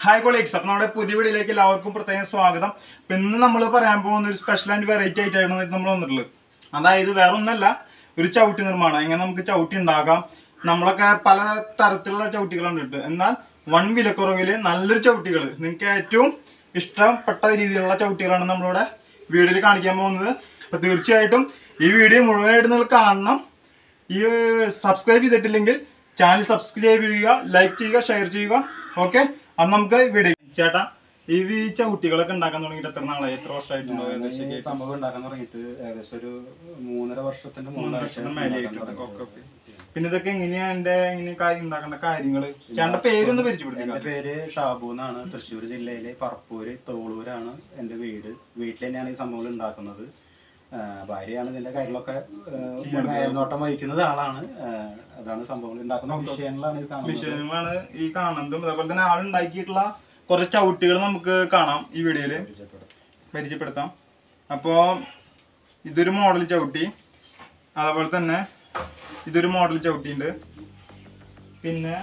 Hi colleagues അപ്പം നമ്മുടെ പുതിയ വീഡിയോയിലേക്ക് എല്ലാവർക്കും പ്രത്യേകം സ്വാഗതം അപ്പം ഇന്ന് നമ്മൾ പറയാൻ പോകുന്ന ഒരു സ്പെഷ്യൽ ആൻഡ് വെറൈറ്റി ആയിട്ടാണ് നമ്മൾ വന്നിട്ടുള്ളത് അതായത് വേറെ ഒന്നല്ല ഒരു ചവിട്ടി നിർമ്മാണം എങ്ങനെ നമുക്ക് ചവിട്ടി ഉണ്ടാക്കാം നമ്മളൊക്കെ പല തരത്തിലുള്ള ചവിട്ടികളുണ്ട് ഉണ്ട് എന്നാൽ വൺ വിലക്കുറവിൽ നല്ലൊരു ചവിട്ടികൾ നിങ്ങൾക്ക് ഏറ്റവും ഇഷ്ടപ്പെട്ട രീതിയിലുള്ള ചവിട്ടികളാണ് നമ്മളിവിടെ വീഡിയോയിൽ കാണിക്കാൻ പോകുന്നത് അപ്പോൾ തീർച്ചയായിട്ടും ഈ വീഡിയോ മുഴുവനായിട്ട് നിങ്ങൾ കാണണം ഈ സബ്സ്ക്രൈബ് ചെയ്തിട്ടില്ലെങ്കിൽ ചാനൽ സബ്സ്ക്രൈബ് ചെയ്യുക ലൈക്ക് ചെയ്യുക ഷെയർ ചെയ്യുക ഓക്കെ അത് നമുക്ക് വീഡിയോ ചേട്ടാ ഈ ഈ ചവിട്ടികളൊക്കെ ഉണ്ടാക്കാൻ തുടങ്ങിയിട്ട് എത്ര നാളായി എത്ര വർഷമായിട്ടുണ്ടോ ഏകദേശം ഈ സംഭവം ഉണ്ടാക്കാൻ തുടങ്ങിയിട്ട് ഏകദേശം ഒരു മൂന്നര വർഷത്തിന്റെ വർഷത്തിന് മേലെയായിട്ടുണ്ട് ഓക്കെ ഓക്കെ പിന്നെ ഇതൊക്കെ എങ്ങനെയാ എന്റെ ഇങ്ങനെ കാര്യം ഉണ്ടാക്കേണ്ട കാര്യങ്ങള് ചേട്ടന്റെ പേരൊന്ന് പരിചയപ്പെടുത്തി എന്റെ പേര് ഷാബു എന്നാണ് തൃശ്ശൂർ ജില്ലയിലെ പറപ്പൂര് തോളൂരാണ് എന്റെ വീട് വീട്ടിൽ തന്നെയാണ് ഈ സംഭവങ്ങൾ ഉണ്ടാക്കുന്നത് ആ, ഭാര്യയാണ് ഇതിന്റെ കാര്യങ്ങളൊക്കെ ആ, മേൽനോട്ടം വഹിക്കുന്നത് ആളാണ് ആ, അതാണ് സംഭവങ്ങൾ ഉണ്ടാക്കുന്ന വിഷയങ്ങളാണ് ഇത് കാണുന്നത് വിഷയങ്ങളാണ് ഈ കാണുന്നതും അതേപോലെ തന്നെ ആളുണ്ടാക്കിയിട്ടുള്ള കുറച്ച് ചവിട്ടികൾ നമുക്ക് കാണാം ഈ വീഡിയോയില് പരിചയപ്പെടുത്താം അപ്പോൾ ഇതൊരു മോഡൽ ചവിട്ടി അതേപോലെ തന്നെ ഇതൊരു മോഡൽ ചവിട്ടിയുണ്ട് പിന്നെ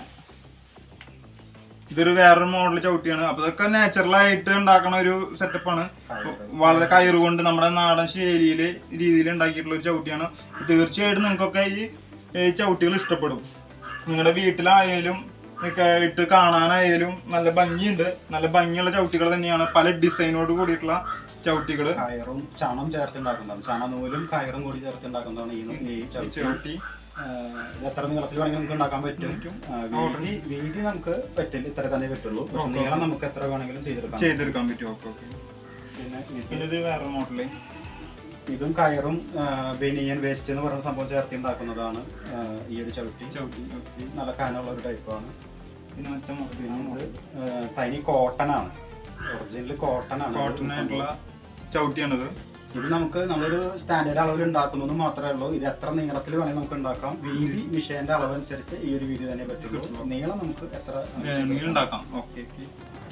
ഇതൊരു വേറൊരു മോഡൽ ചവിട്ടിയാണ് അപ്പൊ ഇതൊക്കെ നാച്ചുറൽ ആയിട്ട് ഉണ്ടാക്കണ ഒരു സെറ്റപ്പാണ് വളരെ കയറ് കൊണ്ട് നമ്മുടെ നാടൻ ശൈലിയില് രീതിയിൽ ഉണ്ടാക്കിയിട്ടുള്ള ഒരു ചവിട്ടിയാണ് തീർച്ചയായിട്ടും നിങ്ങൾക്കൊക്കെ ഈ ഈ ചവിട്ടികൾ ഇഷ്ടപ്പെടും നിങ്ങളുടെ വീട്ടിലായാലും ഒക്കെ ഇട്ട് കാണാനായാലും നല്ല ഭംഗിയുണ്ട് നല്ല ഭംഗിയുള്ള ചവിട്ടികൾ തന്നെയാണ് പല ഡിസൈനോട് കൂടിയിട്ടുള്ള ചവിട്ടികൾ കയറും ചണം ചേർത്ത് ഉണ്ടാക്കുന്നതാണ് ചണനൂലും കയറും കൂടി ചേർത്ത് ഉണ്ടാക്കുന്നതാണ് ഈ ഈ ചവിട്ടി ചവിട്ടി ആ, ഇത് എത്ര നീളത്തിൽ വേണമെങ്കിൽ നമുക്ക് ഉണ്ടാക്കാൻ പറ്റും ആ, വീതി വീതി നമുക്ക് പറ്റില്ല ഇത്ര തന്നെ പറ്റുള്ളൂ പക്ഷെ നീളം നമുക്ക് എത്ര വേണമെങ്കിലും ചെയ്തെടുക്കാം ചെയ്തെടുക്കാൻ പറ്റും ഓക്കെ ഓക്കെ പിന്നെ ഇത് പിന്നെ ഇത് വേറെ മോഡല് ഇതും കയറും ആ, ബനിയൻ വേസ്റ്റ് എന്ന് പറയുന്ന സംഭവം ചേർത്ത് ഉണ്ടാക്കുന്നതാണ് ആ, ഈ ഒരു ചവിട്ടി ചവിട്ടി ഓക്കെ നല്ല കനമുള്ള ഒരു ടൈപ്പാണ് പിന്നെ മറ്റേ മോഡൽ പിന്നെ ഇത് ആ, തനി കോട്ടൺ ആണ് ഒറിജിനൽ കോട്ടൺ ആണ് കോട്ടൺ ആയിട്ടുള്ള ചവിട്ടിയാണിത് ഇത് നമുക്ക് നമ്മളൊരു സ്റ്റാൻഡേർഡ് അളവിൽ ഉണ്ടാക്കുന്നത് മാത്രമേ ഉള്ളൂ ഇത് എത്ര നീളത്തിൽ വേണമെങ്കിൽ നമുക്ക് ഉണ്ടാക്കാം വീതി മിഷേന്റെ അളവ് അനുസരിച്ച് ഈ ഒരു വീതി തന്നെ പറ്റുള്ളൂ നീളം നമുക്ക് എത്ര നീളം ഉണ്ടാക്കാം ഓക്കെ ഓക്കെ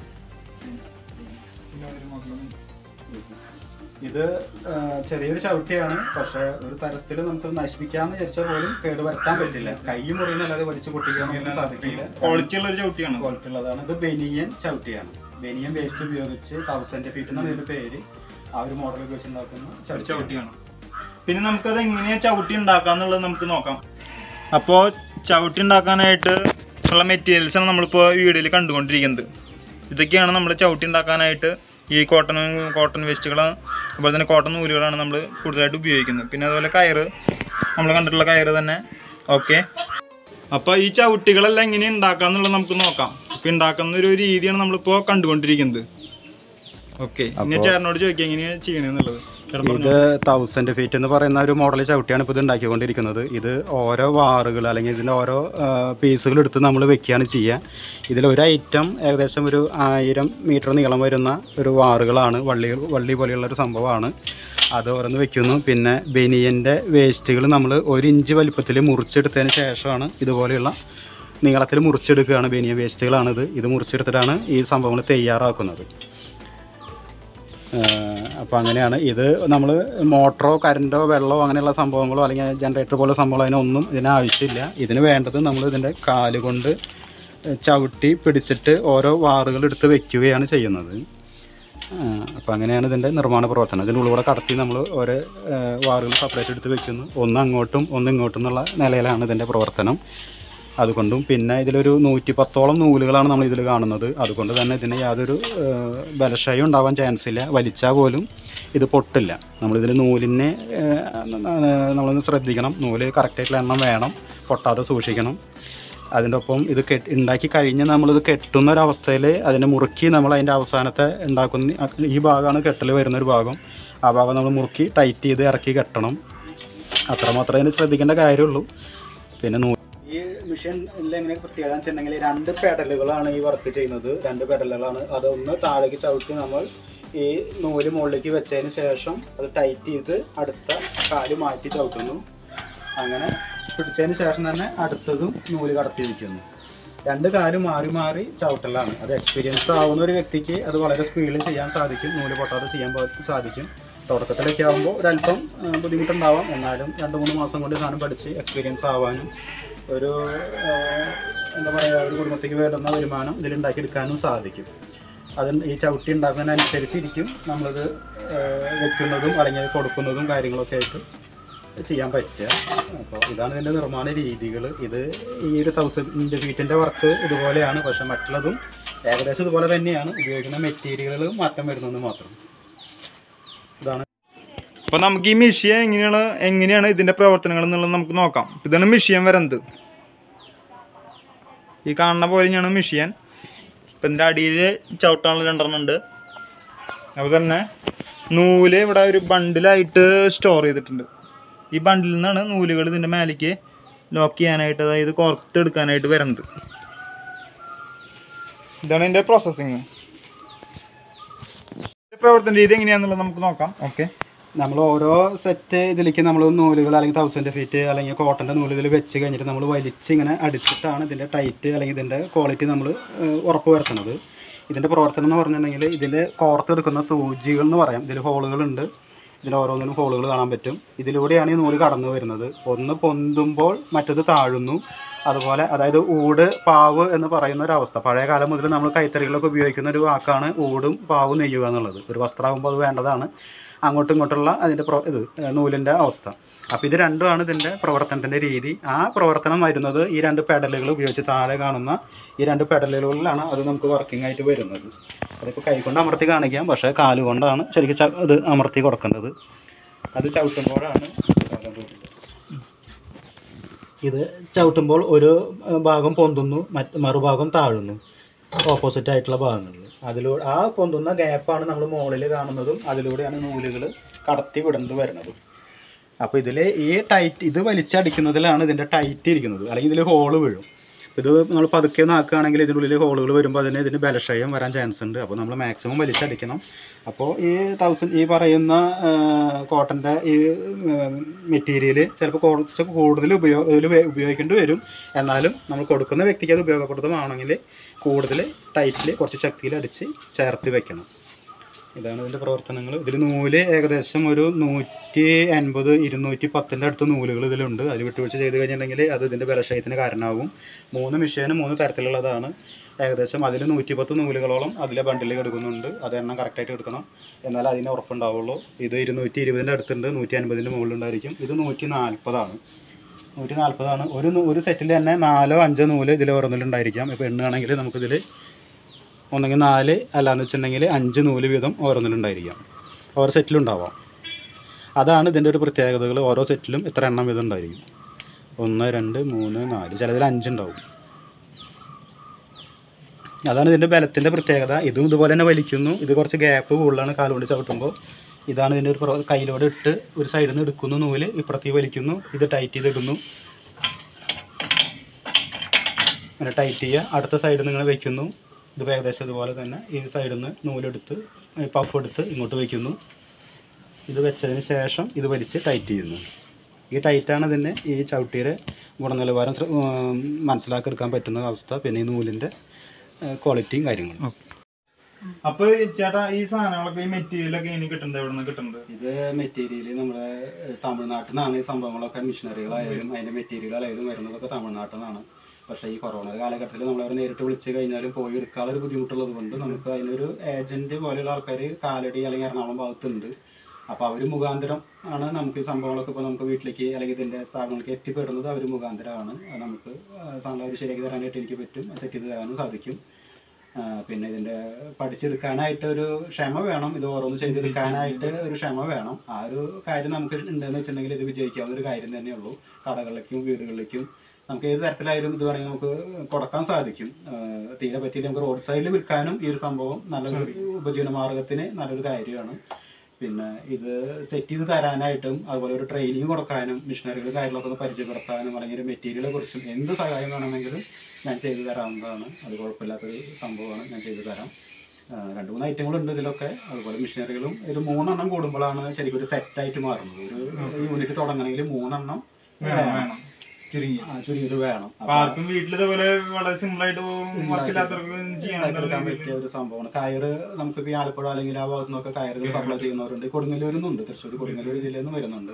പിന്നെ ഒരു മോഡലും ഇത് ആ, ചെറിയൊരു ചവിട്ടിയാണ് പക്ഷെ ഒരു തരത്തിൽ നമുക്ക് നശിപ്പിക്കാന്ന് വിചാരിച്ചാൽ പോലും കേട് വരുത്താൻ പറ്റില്ല കൈ മുറിയുന്നല്ലാതെ വലിച്ചു പൊട്ടിക്കാൻ സാധിക്കില്ല ക്വാളിറ്റി ഉള്ള ഒരു ചവിട്ടിയാണ് ക്വാളിറ്റി ഉള്ളതാണ് ഇത് ബെനിയൻ ചവിട്ടിയാണ് ബെനിയൻ വേസ്റ്റ് ഉപയോഗിച്ച് തൗസൻഡ് ഫീറ്റ് എന്നാണ് ഇതിന്റെ പേര് ആ ഒരു മോഡൽ ഉപയോഗിച്ച് ഉണ്ടാക്കുന്ന ഒരു ചവിട്ടി ചവിട്ടിയാണ് പിന്നെ നമുക്കത് എങ്ങനെയാ ചവിട്ടി ഉണ്ടാക്കാന്നുള്ളത് നമുക്ക് നോക്കാം അപ്പോൾ ചവിട്ടി ഉണ്ടാക്കാനായിട്ട് ഉള്ള മെറ്റീരിയൽസാണ് നമ്മളിപ്പോൾ വീഡിയോയിൽ കണ്ടുകൊണ്ടിരിക്കുന്നത് ഇതൊക്കെയാണ് നമ്മൾ ചവിട്ടി ഉണ്ടാക്കാനായിട്ട് ഈ കോട്ടൺ കോട്ടൺ വേസ്റ്റുകൾ അതുപോലെ തന്നെ കോട്ടൺ നൂലുകളാണ് നമ്മൾ കൂടുതലായിട്ട് ഉപയോഗിക്കുന്നത് പിന്നെ അതുപോലെ കയറ് നമ്മൾ കണ്ടിട്ടുള്ള കയറ് തന്നെ ഓക്കെ അപ്പോൾ ഈ ചവിട്ടികളെല്ലാം എങ്ങനെ ഉണ്ടാക്കാന്നുള്ളത് നമുക്ക് നോക്കാം ഇപ്പം ഉണ്ടാക്കുന്ന ഒരു രീതിയാണ് നമ്മളിപ്പോൾ കണ്ടുകൊണ്ടിരിക്കുന്നത് ഓക്കെ ഇനി ചേട്ടനോട് ചോദിക്കാം എങ്ങനെയാണ് ചെയ്യണമെന്നുള്ളത് ചേട്ടൻ പറഞ്ഞോ. ഇത് തൗസൻഡ് ഫീറ്റ് എന്ന് പറയുന്ന ഒരു മോഡൽ ചവിട്ടിയാണ് ഇപ്പോൾ ഇത് ഉണ്ടാക്കിക്കൊണ്ടിരിക്കുന്നത് ഇത് ഓരോ വാറുകൾ അല്ലെങ്കിൽ ഇതിൻ്റെ ഓരോ പീസുകൾ എടുത്ത് നമ്മൾ വെക്കുകയാണ് ചെയ്യുക ഇതിൽ ഒരു ഐറ്റം ഏകദേശം ഒരു ആയിരം മീറ്റർ നീളം വരുന്ന ഒരു വാറുകളാണ് വള്ളി വള്ളി പോലെയുള്ള ഒരു സംഭവമാണ് അത് ഓരോന്ന് വെക്കുന്നു പിന്നെ ബനിയൻ്റെ വേസ്റ്റുകൾ നമ്മൾ ഒരു ഇഞ്ച് വലിപ്പത്തിൽ മുറിച്ചെടുത്തതിന് ശേഷമാണ് ഇതുപോലെയുള്ള നീളത്തിൽ മുറിച്ചെടുക്കുകയാണ് ബനിയൻ വേസ്റ്റുകളാണിത് ഇത് മുറിച്ചെടുത്തിട്ടാണ് ഈ സംഭവങ്ങൾ തയ്യാറാക്കുന്നത് അപ്പോൾ അങ്ങനെയാണ് ഇത് നമ്മൾ മോട്ടറോ കറണ്ടോ വെള്ളമോ അങ്ങനെയുള്ള സംഭവങ്ങളോ അല്ലെങ്കിൽ ജനറേറ്റർ പോലെ സംഭവങ്ങളോ അതിനൊന്നും ഇതിന് ആവശ്യമില്ല ഇതിന് വേണ്ടത് നമ്മൾ ഇതിൻ്റെ കാല് കൊണ്ട് ചവിട്ടി പിടിച്ചിട്ട് ഓരോ വാറുകൾ എടുത്ത് വെക്കുകയാണ് ചെയ്യുന്നത് അപ്പോൾ അങ്ങനെയാണ് ഇതിൻ്റെ നിർമ്മാണ പ്രവർത്തനം ഇതിനുള്ളിലൂടെ കടത്തി നമ്മൾ ഓരോ ആ, വാറുകൾ സെപ്പറേറ്റ് എടുത്ത് വെക്കുന്നു ഒന്ന് അങ്ങോട്ടും ഒന്ന് ഇങ്ങോട്ടും എന്നുള്ള നിലയിലാണ് ഇതിൻ്റെ പ്രവർത്തനം അതുകൊണ്ടും പിന്നെ ഇതിലൊരു നൂറ്റി പത്തോളം നൂലുകളാണ് നമ്മൾ ഇതിൽ കാണുന്നത് അതുകൊണ്ട് തന്നെ ഇതിന് യാതൊരു ഏഹ്, ബലക്ഷയം ഉണ്ടാവാൻ ചാൻസ് ഇല്ല വലിച്ചാൽ പോലും ഇത് പൊട്ടില്ല നമ്മളിതിൽ നൂലിനെ ഏഹ്, നമ്മളൊന്ന് ശ്രദ്ധിക്കണം നൂല് കറക്റ്റായിട്ടുള്ള എണ്ണം വേണം പൊട്ടാതെ സൂക്ഷിക്കണം അതിൻ്റെ ഒപ്പം ഇത് കെട്ട് ഉണ്ടാക്കി കഴിഞ്ഞ് നമ്മളിത് കെട്ടുന്ന ഒരവസ്ഥയിൽ അതിനെ മുറുക്കി നമ്മൾ അതിൻ്റെ അവസാനത്തെ ഉണ്ടാക്കുന്ന ഈ ഭാഗമാണ് കെട്ടൽ വരുന്നൊരു ഭാഗം ആ ഭാഗം നമ്മൾ മുറുക്കി ടൈറ്റ് ചെയ്ത് ഇറക്കി കെട്ടണം അത്രമാത്രമേ അതിന് ശ്രദ്ധിക്കേണ്ട കാര്യമുള്ളൂ പിന്നെ നൂ ഈ മെഷീൻ എങ്ങനെ പ്രത്യേകത വെച്ചിട്ടുണ്ടെങ്കിൽ രണ്ട് പെഡലുകളാണ് ഈ വർക്ക് ചെയ്യുന്നത് രണ്ട് പെഡലുകളാണ് അതൊന്ന് താഴേക്ക് ചവിട്ടി നമ്മൾ ഈ നൂല് മുകളിലേക്ക് വെച്ചതിന് ശേഷം അത് ടൈറ്റ് ചെയ്ത് അടുത്ത കാല് മാറ്റി ചവിട്ടുന്നു അങ്ങനെ പിടിച്ചതിന് ശേഷം തന്നെ അടുത്തതും നൂല് കടത്തി വയ്ക്കുന്നു രണ്ട് കാല് മാറി മാറി ചവിട്ടലാണ് അത് എക്സ്പീരിയൻസ് ആവുന്ന ഒരു വ്യക്തിക്ക് അത് വളരെ സ്പീഡിൽ ചെയ്യാൻ സാധിക്കും നൂല് പൊട്ടാതെ ചെയ്യാൻ പ- സാധിക്കും തുടക്കത്തിലൊക്കെ ആകുമ്പോൾ ഒരല്പം ആ, ബുദ്ധിമുട്ടുണ്ടാവാം എന്നാലും രണ്ട് മൂന്ന് മാസം കൊണ്ട് സാധനം പഠിച്ച് എക്സ്പീരിയൻസ് ആവാനും ഒരു ആ, എന്താ പറയുക ഒരു കുടുംബത്തേക്ക് വേണ്ടുന്ന വരുമാനം ഇതിൽ ഉണ്ടാക്കിയെടുക്കാനും സാധിക്കും അത് ഈ ചവിട്ടി ഉണ്ടാക്കുന്നതിനനുസരിച്ചിരിക്കും നമ്മളിത് ഏഹ്, വെക്കുന്നതും അല്ലെങ്കിൽ അത് കൊടുക്കുന്നതും കാര്യങ്ങളൊക്കെ ആയിട്ട് ചെയ്യാൻ പറ്റുക അപ്പോൾ ഇതാണ് ഇതിൻ്റെ നിർമ്മാണ രീതികൾ ഇത് ഈ ഒരു തൗസൻഡ് ഫീറ്റിൻ്റെ വർക്ക് ഇതുപോലെയാണ് പക്ഷെ മറ്റുള്ളതും ഏകദേശം ഇതുപോലെ തന്നെയാണ് ഉപയോഗിക്കുന്ന മെറ്റീരിയലുകൾ മാറ്റം വരുന്നത് മാത്രം ഇതാണ് അപ്പോൾ നമുക്ക് ഈ മെഷീൻ എങ്ങനെയാണ് എങ്ങനെയാണ് ഇതിൻ്റെ പ്രവർത്തനങ്ങൾ എന്നുള്ളത് നമുക്ക് നോക്കാം ഇപ്പം ഇതാണ് മെഷീൻ വരുന്നത് ഈ കാണുന്ന പോലെ തന്നെയാണ് മെഷീൻ ഇപ്പം ഇതിൻ്റെ അടിയിൽ ചവിട്ടാനുള്ള രണ്ടെണ്ണം ഉണ്ട് അതുപോലെ തന്നെ നൂല് ഇവിടെ ഒരു ബണ്ടിലായിട്ട് സ്റ്റോർ ചെയ്തിട്ടുണ്ട് ഈ ബണ്ടിൽ നിന്നാണ് നൂലുകൾ ഇതിൻ്റെ മേലേക്ക് ലോക്ക് ചെയ്യാനായിട്ട് അതായത് കോർത്തെടുക്കാനായിട്ട് വരുന്നത് ഇതാണ് ഇതിൻ്റെ പ്രോസസ്സിങ് പ്രവർത്തന രീതി എങ്ങനെയാണെന്നുള്ളത് നമുക്ക് നോക്കാം ഓക്കെ നമ്മൾ ഓരോ സെറ്റ് ഇതിലേക്ക് നമ്മൾ നൂലുകൾ അല്ലെങ്കിൽ തൗസൻഡ് ഫീറ്റ് അല്ലെങ്കിൽ കോട്ടൻ്റെ നൂല് ഇതിൽ വെച്ച് കഴിഞ്ഞിട്ട് നമ്മൾ വലിച്ച് ഇങ്ങനെ അടിച്ചിട്ടാണ് ഇതിൻ്റെ ടൈറ്റ് അല്ലെങ്കിൽ ഇതിൻ്റെ ക്വാളിറ്റി നമ്മൾ ഉറപ്പ് വരുത്തുന്നത് ഇതിൻ്റെ പ്രവർത്തനം എന്ന് പറഞ്ഞിട്ടുണ്ടെങ്കിൽ ഇതിൻ്റെ കോർത്തെടുക്കുന്ന സൂചികൾ എന്ന് പറയാം ഇതിൽ ഹോളുകളുണ്ട് ഇതിൽ ഓരോന്നിനും ഹോളുകൾ കാണാൻ പറ്റും ഇതിലൂടെയാണ് ഈ നൂല് കടന്നു വരുന്നത് ഒന്ന് പൊന്തുമ്പോൾ മറ്റത് താഴുന്നു അതുപോലെ അതായത് ഊട് പാവ് എന്ന് പറയുന്ന ഒരു അവസ്ഥ പഴയ കാലം മുതൽ നമ്മൾ കൈത്തറികളൊക്കെ ഉപയോഗിക്കുന്ന ഒരു വാക്കാണ് ഊടും പാവും നെയ്യുക എന്നുള്ളത് ഒരു വസ്ത്രമാകുമ്പോൾ അത് വേണ്ടതാണ് അങ്ങോട്ടും ഇങ്ങോട്ടുള്ള അതിൻ്റെ പ്രോ ഇത് ഏഹ് നൂലിൻ്റെ അവസ്ഥ അപ്പോൾ ഇത് രണ്ടുമാണ് ഇതിൻ്റെ പ്രവർത്തനത്തിൻ്റെ രീതി ആ പ്രവർത്തനം വരുന്നത് ഈ രണ്ട് പെഡലുകൾ ഉപയോഗിച്ച് താഴെ കാണുന്ന ഈ രണ്ട് പെഡലുകളിലാണ് അത് നമുക്ക് വർക്കിംഗ് ആയിട്ട് വരുന്നത് അതിപ്പോൾ കൈകൊണ്ട് അമർത്തി കാണിക്കാം പക്ഷേ കാലുകൊണ്ടാണ് ശരിക്കും ച- ഇത് അമർത്തി കൊടുക്കേണ്ടത് അത് ചവിട്ടുമ്പോഴാണ് ഇത് ചവിട്ടുമ്പോൾ ഒരു ഏഹ്, ഭാഗം പൊന്തുന്നു മറ്റ് മറുഭാഗം താഴുന്നു ഓപ്പോസിറ്റ് ആയിട്ടുള്ള ഭാഗങ്ങളിൽ അതിലൂടെ ആ പൊന്തുന്ന ഗ്യാപ്പാണ് നമ്മൾ മുകളിൽ കാണുന്നതും അതിലൂടെയാണ് നൂലുകൾ കടത്തി വിടേണ്ടി വരുന്നത് അപ്പോൾ ഇതിൽ ഈ ടൈറ്റ് ഇത് വലിച്ചടിക്കുന്നതിലാണ് ഇതിൻ്റെ ടൈറ്റ് ഇരിക്കുന്നത് അല്ലെങ്കിൽ ഇതിൽ ഹോള് വീഴും ഇത് നമ്മൾ പതുക്കെ ഒന്ന് ആക്കുകയാണെങ്കിൽ ഇതിനുള്ളിൽ ഹോളുകൾ വരുമ്പോൾ അതിന് ഇതിന് ബലക്ഷയം വരാൻ ചാൻസ് ഉണ്ട് അപ്പോൾ നമ്മൾ മാക്സിമം വലിച്ചടിക്കണം അപ്പോൾ ഈ തൗസൻഡ് ഈ പറയുന്ന കോട്ടൻ്റെ ഈ മെറ്റീരിയൽ ചിലപ്പോൾ കുറച്ച് കൂടുതൽ ഉപയോഗ ഇതിൽ ഉപയോഗിക്കേണ്ടി വരും എന്നാലും നമ്മൾ കൊടുക്കുന്ന വ്യക്തിക്ക് അത് ഉപയോഗപ്രദമാണെങ്കിൽ കൂടുതൽ ടൈറ്റിൽ കുറച്ച് ശക്തിയിൽ അടിച്ച് ചേർത്ത് വെക്കണം ഇതാണ് ഇതിൻ്റെ പ്രവർത്തനങ്ങൾ ഇതിൽ നൂല് ഏകദേശം ഒരു നൂറ്റി അൻപത് ഇരുന്നൂറ്റി പത്തിൻ്റെ അടുത്ത് നൂലുകൾ ഇതിലുണ്ട് അതിൽ വിട്ടുവീഴ്ച ചെയ്ത് കഴിഞ്ഞിട്ടുണ്ടെങ്കിൽ അത് ഇതിൻ്റെ ബലക്ഷയത്തിന് കാരണമാകും മൂന്ന് മെഷീന് മൂന്ന് തരത്തിലുള്ളതാണ് ഏകദേശം അതിൽ നൂറ്റി പത്ത് നൂലുകളോളം അതിലെ ബണ്ടിൽ എടുക്കുന്നുണ്ട് അത് എണ്ണം കറക്റ്റായിട്ട് എടുക്കണം എന്നാൽ അതിന് ഉറപ്പുണ്ടാവുള്ളൂ ഇത് ഇരുന്നൂറ്റി ഇരുപതിൻ്റെ അടുത്തുണ്ട് നൂറ്റി അൻപതിൻ്റെ മുകളിലുണ്ടായിരിക്കും ഇത് നൂറ്റി നാൽപ്പതാണ് നൂറ്റി നാൽപ്പതാണ് ഒരു നൂ- ഒരു സെറ്റിൽ തന്നെ നാലോ അഞ്ചോ നൂല് ഇതിൽ ഓരോന്നിലുണ്ടായിരിക്കാം ഇപ്പോൾ എണ്ണുകയാണെങ്കിൽ നമുക്കിതിൽ ഒന്നെങ്കിൽ നാല് അല്ലാന്ന് വെച്ചിട്ടുണ്ടെങ്കിൽ അഞ്ച് നൂല് വീതം ഓരോന്നിലുണ്ടായിരിക്കാം ഓരോ സെറ്റിലുണ്ടാവാം അതാണ് ഇതിൻ്റെ ഒരു പ്രത്യേകതകൾ ഓരോ സെറ്റിലും ഇത്ര എണ്ണം വീതം ഉണ്ടായിരിക്കും ഒന്ന് രണ്ട് മൂന്ന് നാല് ചിലതിൽ അഞ്ചുണ്ടാവും അതാണ് ഇതിൻ്റെ ബലത്തിൻ്റെ പ്രത്യേകത ഇതും ഇതുപോലെ തന്നെ വലിക്കുന്നു ഇത് കുറച്ച് ഗ്യാപ്പ് കൂടുതലാണ് കാലുകൊണ്ട് ചവിട്ടുമ്പോൾ ഇതാണ് ഇതിൻ്റെ ഒരു പ്രവ- കയ്യിലോട് ഇട്ട് ഒരു സൈഡിൽ നിന്ന് എടുക്കുന്നു നൂല് ഇപ്പുറത്തേക്ക് വലിക്കുന്നു ഇത് ടൈറ്റ് ചെയ്തിടുന്നു അങ്ങനെ ടൈറ്റ് ചെയ്യുക അടുത്ത സൈഡിൽ നിന്ന് ഇങ്ങനെ വെക്കുന്നു ഇത് ഏകദേശം ഇതുപോലെ തന്നെ ഈ സൈഡിൽ നിന്ന് നൂലെടുത്ത് ഈ പഫ് എടുത്ത് ഇങ്ങോട്ട് വയ്ക്കുന്നു ഇത് വെച്ചതിന് ശേഷം ഇത് വലിച്ച് ടൈറ്റ് ചെയ്യുന്നു ഈ ടൈറ്റാണ് ഇതിൻ്റെ ഈ ചവിട്ടിയുടെ ഗുണനിലവാരം ശ്ര- ഉം, മനസ്സിലാക്കിയെടുക്കാൻ പറ്റുന്ന അവസ്ഥ പിന്നെ ഈ നൂലിൻ്റെ ക്വാളിറ്റിയും കാര്യങ്ങളും അപ്പൊ ചേട്ടാ ഈ സാധനങ്ങളൊക്കെ ഈ മെറ്റീരിയലൊക്കെ ഇനി കിട്ടുന്നത് എവിടെ നിന്ന് കിട്ടുന്നത് ഇത് മെറ്റീരിയൽ നമ്മുടെ തമിഴ്നാട്ടിൽ നിന്നാണ് ഈ സംഭവങ്ങളൊക്കെ മിഷനറികളായാലും അതിൻ്റെ മെറ്റീരിയലായാലും വരുന്നതൊക്കെ തമിഴ്നാട്ടിൽ നിന്നാണ് പക്ഷേ ഈ കൊറോണ കാലഘട്ടത്തിൽ നമ്മളവരെ നേരിട്ട് വിളിച്ച് കഴിഞ്ഞാലും പോയി എടുക്കാനുള്ള ഒരു ബുദ്ധിമുട്ടുള്ളത് കൊണ്ട് നമുക്ക് അതിനൊരു ഏജന്റ് പോലെയുള്ള ആൾക്കാർ കാലടി അല്ലെങ്കിൽ എറണാകുളം ഭാഗത്തുണ്ട് അപ്പോൾ അവർ മുഖാന്തരം ആണ് നമുക്ക് ഈ സംഭവങ്ങളൊക്കെ ഇപ്പോൾ നമുക്ക് വീട്ടിലേക്ക് അല്ലെങ്കിൽ ഇതിൻ്റെ സ്ഥാപനങ്ങൾക്ക് എത്തിപ്പെടുന്നത് അവർ മുഖാന്തരമാണ് അത് നമുക്ക് സാധനം അവർ ശരിയാക്കി തരാനായിട്ട് എനിക്ക് പറ്റും സെറ്റ് ചെയ്ത് തരാനും സാധിക്കും ആ, പിന്നെ ഇതിൻ്റെ പഠിച്ചെടുക്കാനായിട്ട് ഒരു ക്ഷമ വേണം ഇത് ഓരോന്ന് ചെയ്തെടുക്കാനായിട്ട് ഒരു ക്ഷമ വേണം ആ ഒരു കാര്യം നമുക്ക് ഉണ്ടെന്ന് വെച്ചിട്ടുണ്ടെങ്കിൽ ഇത് വിജയിക്കാവുന്ന ഒരു കാര്യം തന്നെയുള്ളൂ കടകളിലേക്കും വീടുകളിലേക്കും നമുക്ക് ഏത് തരത്തിലായാലും ഇത് വേണമെങ്കിൽ നമുക്ക് കൊടുക്കാൻ സാധിക്കും ആ, തീരെ പറ്റിയില്ല നമുക്ക് റോഡ് സൈഡിൽ വിൽക്കാനും ഈ ഒരു സംഭവം നല്ലൊരു ഉപജീവന മാർഗത്തിന് നല്ലൊരു കാര്യമാണ് പിന്നെ ഇത് സെറ്റ് ചെയ്ത് തരാനായിട്ടും അതുപോലെ ഒരു ട്രെയിനിങ് കൊടുക്കാനും മിഷനറികൾ കാര്യങ്ങളൊക്കെ ഒന്ന് പരിചയപ്പെടുത്താനും അല്ലെങ്കിൽ ഒരു മെറ്റീരിയലെ കുറിച്ചും എന്ത് സഹായം വേണമെങ്കിലും ഞാൻ ചെയ്തു തരാവുന്നതാണ് അത് കുഴപ്പമില്ലാത്തൊരു സംഭവമാണ് ഞാൻ ചെയ്തു തരാം ആ, രണ്ട് മൂന്ന് ഐറ്റങ്ങളുണ്ട് ഇതിലൊക്കെ അതുപോലെ മിഷനറികളും ഒരു മൂന്നെണ്ണം കൂടുമ്പോഴാണ് ശരിക്കും ഒരു സെറ്റായിട്ട് മാറുന്നത് ഒരു യൂണിറ്റ് തുടങ്ങണമെങ്കിൽ മൂന്നെണ്ണം വേണം ചുരുങ്ങി ആ, ചുരുങ്ങിയത് വേണം അപ്പൊ ആർക്കും വീട്ടിൽ ഇതേപോലെ വളരെ സിമ്പിൾ ആയിട്ട് വർക്ക് ഇല്ലാത്തവർക്ക് ചെയ്യാൻ എടുക്കാൻ പറ്റിയ ഒരു സംഭവമാണ് കയറ് നമുക്ക് ഈ ആലപ്പുഴ അല്ലെങ്കിൽ ആ ഭാഗത്തു നിന്നൊക്കെ കയറുകൾ സപ്ലൈ ചെയ്യുന്നവരുണ്ട് കൊടുങ്ങല്ലൂരിൽ നിന്നുണ്ട് തൃശ്ശൂർ കൊടുങ്ങല്ലൂർ ജില്ലയിൽ നിന്ന് വരുന്നുണ്ട്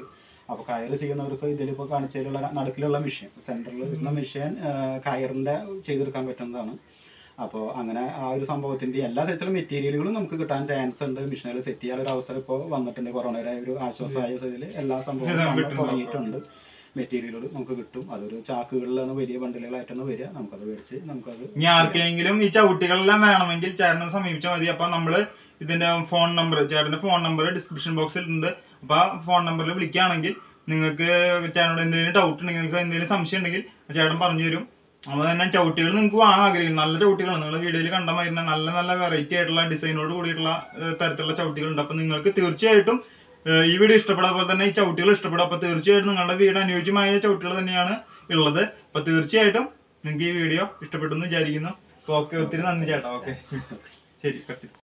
അപ്പോൾ കയർ ചെയ്യുന്നവർക്ക് ഇതിലിപ്പോൾ കാണിച്ചതിലുള്ള നടുക്കിലുള്ള മെഷീൻ സെൻറ്ററിൽ വരുന്ന മെഷീൻ കയറിൻ്റെ ചെയ്തെടുക്കാൻ പറ്റുന്നതാണ് അപ്പോൾ അങ്ങനെ ആ ഒരു സംഭവത്തിൻ്റെ എല്ലാ തരത്തിലുള്ള മെറ്റീരിയലുകളും നമുക്ക് കിട്ടാൻ ചാൻസ് ഉണ്ട് മെഷീനുകൾ സെറ്റ് ചെയ്യാനൊരു അവസരം ഇപ്പോൾ വന്നിട്ടുണ്ട് കൊറോണയുടെ ഒരു ആശ്വാസമായ സ്ഥിതിയിൽ എല്ലാ സംഭവങ്ങളും നമ്മൾ തുടങ്ങിയിട്ടുണ്ട് മെറ്റീരിയലുകൾ നമുക്ക് കിട്ടും അതൊരു ചാക്കുകളിലാണ് വലിയ ബണ്ടിലുകളായിട്ടാണ് വരിക നമുക്കത് മേടിച്ച് നമുക്കത് ഇനി ആർക്കെങ്കിലും ഈ ചവിട്ടികളെല്ലാം വേണമെങ്കിൽ ചേട്ടനെ സമീപിച്ചാൽ മതി അപ്പൊ നമ്മള് ഇതിന്റെ ഫോൺ നമ്പർ ചേട്ടന്റെ ഫോൺ നമ്പർ ഡിസ്ക്രിപ്ഷൻ ബോക്സിൽ ഉണ്ട് അപ്പൊ ആ ഫോൺ നമ്പറിൽ വിളിക്കുകയാണെങ്കിൽ നിങ്ങൾക്ക് ചേട്ടനോട് എന്തെങ്കിലും ഡൗട്ട് ഉണ്ടെങ്കിൽ നിങ്ങൾക്ക് എന്തെങ്കിലും സംശയം ഉണ്ടെങ്കിൽ ചേട്ടൻ പറഞ്ഞു തരും അപ്പോൾ തന്നെ ചവിട്ടികൾ നിങ്ങൾക്ക് വാങ്ങാൻ ആഗ്രഹിക്കും നല്ല ചവിട്ടികളാണ് നിങ്ങൾ വീഡിയോയിൽ കണ്ട മാതിരി നല്ല നല്ല വെറൈറ്റി ആയിട്ടുള്ള ഡിസൈനോട് കൂടിയിട്ടുള്ള ഏഹ്, തരത്തിലുള്ള ചവിട്ടികളുണ്ട് അപ്പൊ നിങ്ങൾക്ക് തീർച്ചയായിട്ടും ഏഹ്, ഈ വീഡിയോ ഇഷ്ടപ്പെടാ പോലെ തന്നെ ഈ ചവിട്ടികൾ ഇഷ്ടപ്പെടും അപ്പൊ തീർച്ചയായിട്ടും നിങ്ങളുടെ വീട് അനുയോജ്യമായ ചവിട്ടികൾ തന്നെയാണ് ഉള്ളത് അപ്പൊ തീർച്ചയായിട്ടും നിങ്ങൾക്ക് ഈ വീഡിയോ ഇഷ്ടപ്പെട്ടു എന്ന് വിചാരിക്കുന്നു അപ്പൊ ഓക്കെ ഒത്തിരി നന്ദി ചേട്ടാ ഓക്കെ ശരി കട്ടി